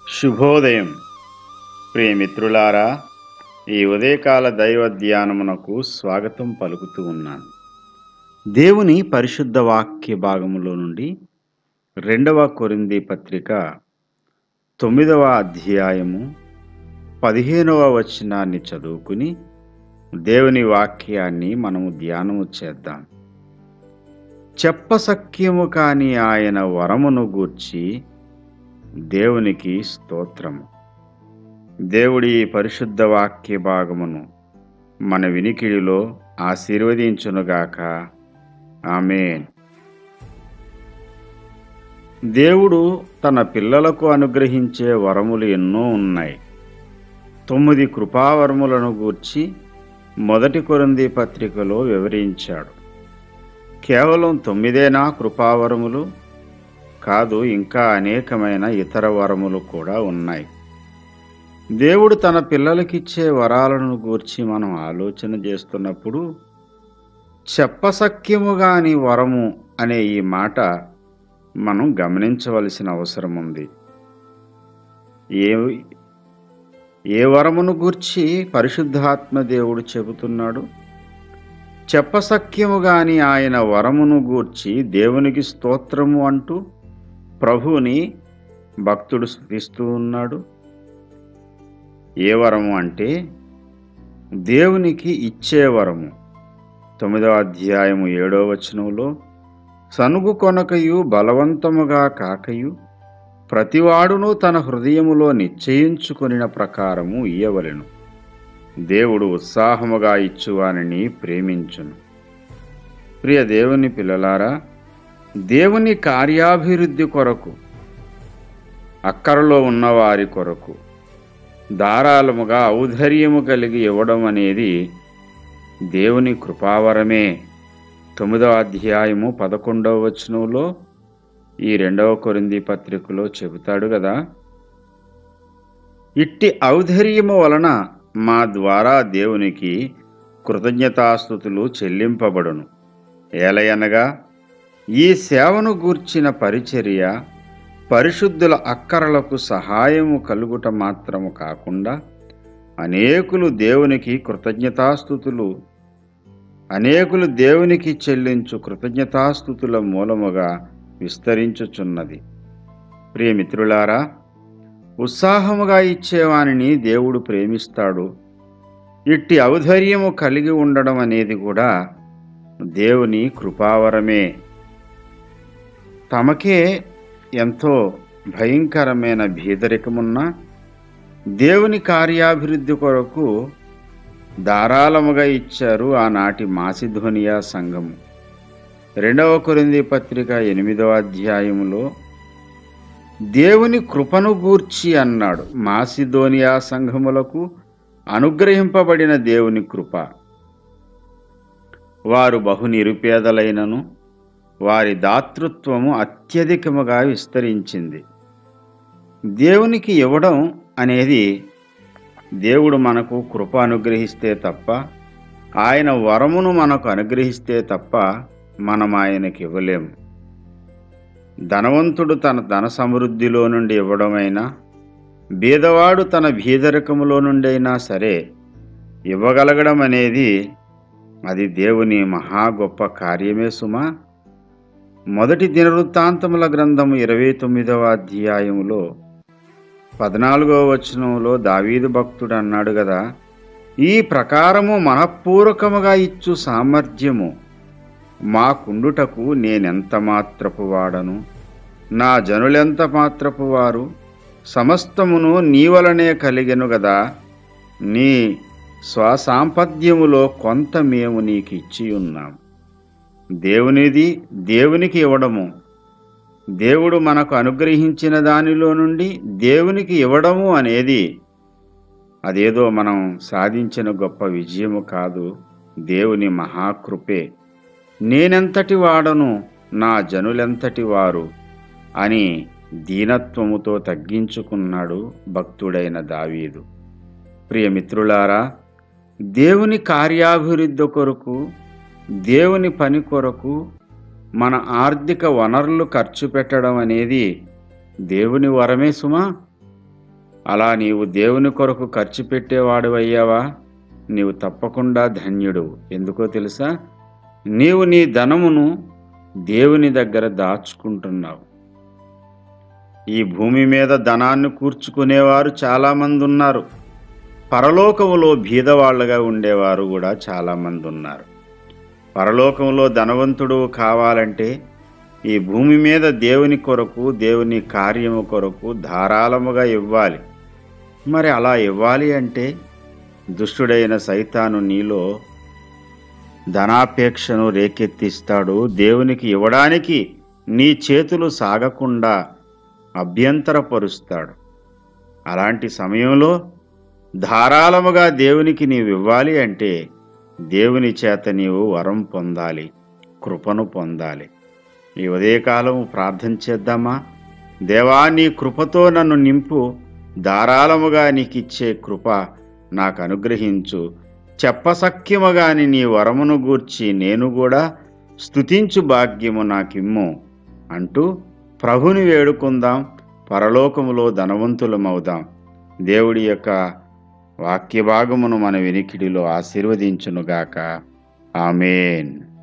శుభోదయం ప్రియమిత్రులారా ఈ ఉదయకాల దైవ ధ్యానమునకు స్వాగతం పలుకుతూ ఉన్నాను దేవుని పరిశుద్ధ వాక్య భాగములో నుండి రెండవ కొరింది పత్రిక తొమ్మిదవ అధ్యాయము పదిహేనవ వచనాన్ని చదువుకుని దేవుని వాక్యాన్ని మనము ధ్యానము చేద్దాం చెప్పసఖ్యము కాని ఆయన వరమును గూర్చి దేవునికి స్తోత్రము దేవుడి ఈ పరిశుద్ధ వాక్య భాగమును మన వినికిడిలో ఆశీర్వదించునుగాక ఆమెన్ దేవుడు తన పిల్లలకు అనుగ్రహించే వరములు ఎన్నో ఉన్నాయి తొమ్మిది కృపావరములను గూర్చి మొదటి కొరింది పత్రికలో వివరించాడు కేవలం తొమ్మిదేనా కృపావరములు కాదు ఇంకా అనేకమైన ఇతర వరములు కూడా ఉన్నాయి దేవుడు తన పిల్లలకిచ్చే వరాలను గూర్చి మనం ఆలోచన చేస్తున్నప్పుడు చెప్పసఖ్యముగాని వరము అనే ఈ మాట మనం గమనించవలసిన అవసరం ఉంది ఏ ఏ వరమును గూర్చి పరిశుద్ధాత్మ దేవుడు చెబుతున్నాడు చెప్పసఖ్యము గాని ఆయన వరమును గూర్చి దేవునికి స్తోత్రము అంటూ ప్రభువుని భక్తుడు స్థుతిస్తూ ఉన్నాడు ఏ వరము అంటే దేవునికి ఇచ్చే వరము తొమ్మిదవ అధ్యాయము ఏడవ వచనంలో సనుగు కొనకయు బలవంతముగా కాకయు ప్రతివాడును తన హృదయములో నిశ్చయించుకొనిన ప్రకారము ఇయ్యవలెను దేవుడు ఉత్సాహముగా ఇచ్చువానిని ప్రేమించును ప్రియ దేవుని పిల్లలారా దేవుని కార్యాభివృద్ధి కొరకు అక్కరలో ఉన్నవారి కొరకు ధారాళముగా ఔధర్యము కలిగి ఇవ్వడం అనేది దేవుని కృపావరమే తొమ్మిదవ అధ్యాయము పదకొండవ వచనంలో ఈ రెండవ కొరింది పత్రికలో చెబుతాడు కదా ఇట్టి ఔధర్యము వలన మా ద్వారా దేవునికి కృతజ్ఞతాస్థుతులు చెల్లింపబడును ఏలయనగా ఈ సేవను గూర్చిన పరిచర్య పరిశుద్ధుల అక్కరలకు సహాయము కలుగుట మాత్రము కాకుండా అనేకులు దేవునికి కృతజ్ఞతాస్థుతులు అనేకులు దేవునికి చెల్లించు కృతజ్ఞతాస్థుతుల మూలముగా విస్తరించుచున్నది ప్రియమిత్రులారా ఉత్సాహముగా ఇచ్చేవానిని దేవుడు ప్రేమిస్తాడు ఇట్టి ఔధర్యము కలిగి ఉండడం అనేది కూడా దేవుని కృపావరమే తమకే ఎంతో భయంకరమైన భీదరికమున్నా దేవుని కార్యాభివృద్ధి కొరకు ధారాళముగా ఇచ్చారు ఆనాటి మాసిధోనియా సంఘము రెండవ కొరింది పత్రిక ఎనిమిదవ అధ్యాయములో దేవుని కృపను గూర్చి అన్నాడు మాసిధోనియా సంఘములకు అనుగ్రహింపబడిన దేవుని కృప వారు బహు నిరుపేదలైనను వారి దాతృత్వము అత్యధికముగా విస్తరించింది దేవునికి ఇవ్వడం అనేది దేవుడు మనకు కృప అనుగ్రహిస్తే తప్ప ఆయన వరమును మనకు అనుగ్రహిస్తే తప్ప మనం ఆయనకి ఇవ్వలేము ధనవంతుడు తన ధన సమృద్ధిలో నుండి ఇవ్వడమైనా బీదవాడు తన భీదరకములో నుండి అయినా సరే ఇవ్వగలగడం అనేది అది దేవుని మహా గొప్ప కార్యమే సుమా మొదటి దినవృత్తాంతముల గ్రంథము ఇరవై తొమ్మిదవ అధ్యాయములో పద్నాలుగవ వచనంలో దావీదు భక్తుడు అన్నాడు కదా ఈ ప్రకారము మనఃపూర్వకముగా ఇచ్చు సామర్థ్యము మా కుండుటకు నేనెంత మాత్రపు వాడను నా జనులెంత మాత్రపు వారు సమస్తమును నీ వలనే కలిగెను గదా నీ స్వసాంపద్యములో కొంత మేము నీకు ఇచ్చి ఉన్నాం దేవునిది దేవునికి ఇవ్వడము దేవుడు మనకు అనుగ్రహించిన దానిలో నుండి దేవునికి ఇవ్వడము అనేది అదేదో మనం సాధించిన గొప్ప విజయము కాదు దేవుని మహాకృపే నేనెంతటి వాడను నా జనులెంతటి వారు అని దీనత్వముతో తగ్గించుకున్నాడు భక్తుడైన దావీదు ప్రియమిత్రులారా దేవుని కార్యాభివృద్ధి కొరకు దేవుని పని కొరకు మన ఆర్థిక వనరులు ఖర్చు పెట్టడం అనేది దేవుని వరమే సుమా అలా నీవు దేవుని కొరకు ఖర్చు పెట్టేవాడు అయ్యావా నీవు తప్పకుండా ధన్యుడు ఎందుకో తెలుసా నీవు నీ ధనమును దేవుని దగ్గర దాచుకుంటున్నావు ఈ భూమి మీద ధనాన్ని కూర్చుకునేవారు చాలామంది ఉన్నారు పరలోకములో బీదవాళ్లుగా ఉండేవారు కూడా చాలామంది ఉన్నారు పరలోకంలో ధనవంతుడు కావాలంటే ఈ భూమి మీద దేవుని కొరకు దేవుని కార్యము కొరకు ధారాళముగా ఇవ్వాలి మరి అలా ఇవ్వాలి అంటే దుష్టుడైన సైతాను నీలో ధనాపేక్షను రేకెత్తిస్తాడు దేవునికి ఇవ్వడానికి నీ చేతులు సాగకుండా అభ్యంతరపరుస్తాడు అలాంటి సమయంలో ధారాళముగా దేవునికి నీవు ఇవ్వాలి అంటే దేవుని చేత నీవు వరం పొందాలి కృపను పొందాలి ఈ ఉదయకాలం ప్రార్థన చేద్దామా దేవా నీ కృపతో నన్ను నింపు ధారాళముగా నీకిచ్చే కృప నాకు అనుగ్రహించు చెప్పసఖ్యముగాని నీ వరమును గూర్చి నేను కూడా స్తుతించు భాగ్యము నాకిమ్ము అంటూ ప్రభుని వేడుకుందాం పరలోకములో ధనవంతులమవుదాం దేవుడి యొక్క వాక్య భాగమును మన వెనికిడిలో ఆశీర్వదించునుగాక ఆమెన్